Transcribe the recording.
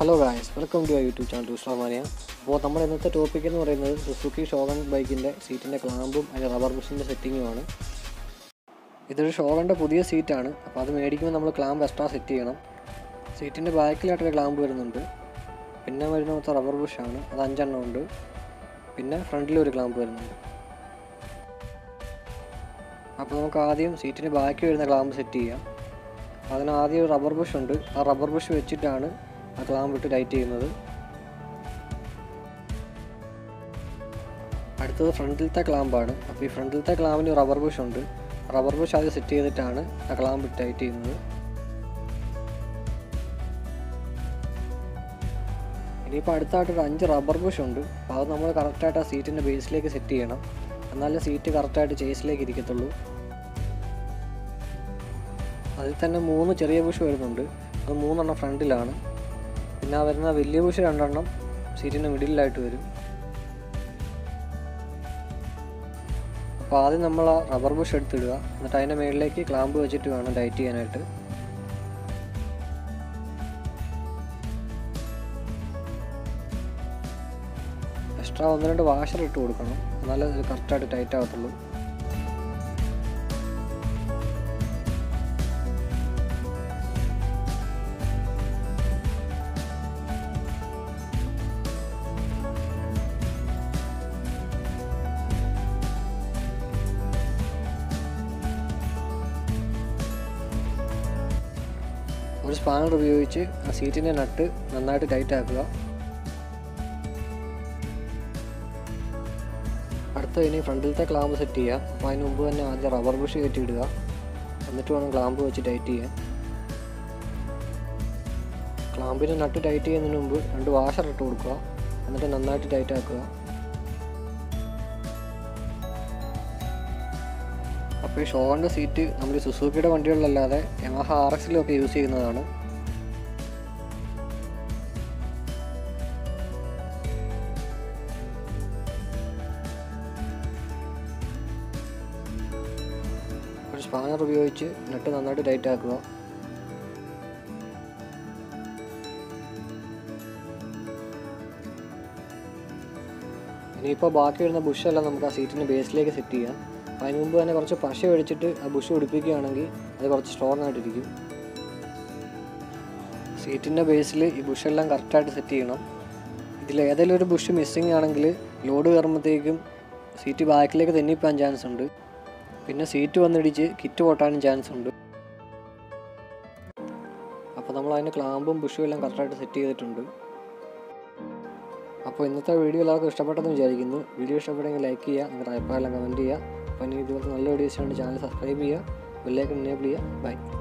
hello guys welcome to YouTube channel ടൂസ്ട്രാമാനിയ അപ്പോൾ നമ്മുടെ ഇന്നത്തെ ടോപ്പിക് എന്ന് പറയുന്നത് സുസുക്കി ഷോഗൺ ബൈക്കിൻ്റെ സീറ്റിൻ്റെ ക്ലാമ്പും അതിൻ്റെ റബ്ബർ ബുഷിൻ്റെ സെറ്റിങ്ങുമാണ് ഇതൊരു ഷോഗണിൻ്റെ പുതിയ സീറ്റാണ് അപ്പോൾ അത് മേടിക്കുമ്പോൾ നമ്മൾ ക്ലാമ്പ് എക്സ്ട്രാ സെറ്റ് ചെയ്യണം സീറ്റിൻ്റെ ബാക്കിലായിട്ടൊരു ക്ലാമ്പ് വരുന്നുണ്ട് പിന്നെ വരുന്ന മൊത്തം റബ്ബർ ബുഷാണ് അത് അഞ്ചെണ്ണം ഉണ്ട് പിന്നെ ഫ്രണ്ടിലൊരു ക്ലാമ്പ് വരുന്നുണ്ട് അപ്പോൾ നമുക്ക് ആദ്യം സീറ്റിന് ബാക്കി വരുന്ന ക്ലാമ്പ് സെറ്റ് ചെയ്യാം അതിന് ആദ്യം ഒരു റബ്ബർ ബുഷ് ഉണ്ട് ആ റബ്ബർ ബുഷ് വെച്ചിട്ടാണ് ആ ക്ലാമ്പ് ഇട്ട് ടൈറ്റ് ചെയ്യുന്നത് അടുത്തത് ഫ്രണ്ടിലത്തെ ക്ലാമ്പാണ് അപ്പോൾ ഈ ഫ്രണ്ടിലത്തെ ക്ലാമ്പിന് റബ്ബർ ബുഷ് ഉണ്ട് റബ്ബർ ബുഷ് ആദ്യം സെറ്റ് ചെയ്തിട്ടാണ് ആ ക്ലാമ്പ് ഇട്ട് ടൈറ്റ് ചെയ്യുന്നത് ഇനിയിപ്പോൾ അടുത്തായിട്ട് ഒരു അഞ്ച് റബ്ബർ ബുഷ് ഉണ്ട് അപ്പോൾ അത് നമ്മൾ കറക്റ്റായിട്ട് ആ സീറ്റിൻ്റെ ബേസിലേക്ക് സെറ്റ് ചെയ്യണം എന്നാലേ സീറ്റ് കറക്റ്റായിട്ട് ചേസിലേക്ക് ഇരിക്കത്തുള്ളൂ അതിൽ തന്നെ മൂന്ന് ചെറിയ ബുഷ് വരുന്നുണ്ട് അത് മൂന്നെണ്ണം ഫ്രണ്ടിലാണ് പിന്നെ ആ വരുന്ന വലിയ ബുഷ് രണ്ടെണ്ണം സീറ്റിൻ്റെ മിഡിലായിട്ട് വരും അപ്പോൾ ആദ്യം നമ്മൾ ആ റബ്ബർ ബുഷ് എടുത്തിടുക എന്നിട്ട് അതിൻ്റെ മുകളിലേക്ക് ക്ലാമ്പ് വെച്ചിട്ട് വേണം ടൈറ്റ് ചെയ്യാനായിട്ട് എക്സ്ട്രാ ഒന്ന് രണ്ട് വാഷർ ഇട്ട് കൊടുക്കണം എന്നാലേ ഇത് കറക്റ്റായിട്ട് ടൈറ്റ് ആകത്തുള്ളൂ ഒരു സ്പാനർ ഉപയോഗിച്ച് ആ സീറ്റിൻ്റെ നട്ട് നന്നായിട്ട് ടൈറ്റ് ആക്കുക അടുത്ത ഇനി ഫ്രണ്ടിലത്തെ ക്ലാമ്പ് സെറ്റ് ചെയ്യുക അപ്പോൾ അതിന് മുമ്പ് തന്നെ ആദ്യം റബ്ബർ ബുഷ് കയറ്റി ഇടുക എന്നിട്ട് വേണം ക്ലാമ്പ് വെച്ച് ടൈറ്റ് ചെയ്യാൻ ക്ലാമ്പിന് നട്ട് ടൈറ്റ് ചെയ്യുന്നതിന് മുമ്പ് രണ്ട് വാഷർ ഇട്ട് കൊടുക്കുക എന്നിട്ട് നന്നായിട്ട് ടൈറ്റ് ആക്കുക അപ്പോൾ ഈ ഷോറിൻ്റെ സീറ്റ് നമ്മൾ ഈ സുസൂക്കിയുടെ വണ്ടികളിലല്ലാതെ യമഹ ആർ എക്സിലും ഒക്കെ യൂസ് ചെയ്യുന്നതാണ് ഒരു സ്പാനർ ഉപയോഗിച്ച് നെട്ട് നന്നായിട്ട് ടൈറ്റ് ആക്കുക ഇനിയിപ്പോൾ ബാക്കി വരുന്ന ബുഷെല്ലാം നമുക്ക് ആ സീറ്റിൻ്റെ ബേസിലേക്ക് സെറ്റ് ചെയ്യാം അപ്പോൾ അതിന് മുമ്പ് തന്നെ കുറച്ച് പശ ഒഴിച്ചിട്ട് ആ ബുഷ് പിടിപ്പിക്കുകയാണെങ്കിൽ അത് കുറച്ച് സ്ട്രോങ് ആയിട്ടിരിക്കും സീറ്റിൻ്റെ ബേസിൽ ഈ ബുഷെല്ലാം കറക്റ്റായിട്ട് സെറ്റ് ചെയ്യണം ഇതിൽ ഏതെങ്കിലും ഒരു ബുഷ് മിസ്സിങ് ആണെങ്കിൽ ലോഡ് കയറുമ്പോഴത്തേക്കും സീറ്റ് ബാക്കിലേക്ക് തെന്നിപ്പോകാൻ ചാൻസ് ഉണ്ട് പിന്നെ സീറ്റ് വന്നിടിച്ച് കിറ്റ് പൊട്ടാനും ചാൻസ് ഉണ്ട് അപ്പോൾ നമ്മൾ അതിന് ക്ലാമ്പും ബുഷും എല്ലാം കറക്റ്റായിട്ട് സെറ്റ് ചെയ്തിട്ടുണ്ട് അപ്പോൾ ഇന്നത്തെ വീഡിയോ എല്ലാവർക്കും ഇഷ്ടപ്പെട്ടെന്ന് വിചാരിക്കുന്നു വീഡിയോ ഇഷ്ടപ്പെട്ടെങ്കിൽ ലൈക്ക് ചെയ്യുക നിങ്ങളുടെ അഭിപ്രായം കമൻറ്റ് ചെയ്യുക അപ്പോൾ ഇനി ഇതുപോലത്തെ നല്ല വീഡിയോസ് വേണ്ടി ചാനൽ സബ്സ്ക്രൈബ് ചെയ്യുക ബെല്ലൈക്കൺ എനേബിൾ ചെയ്യുക ബൈ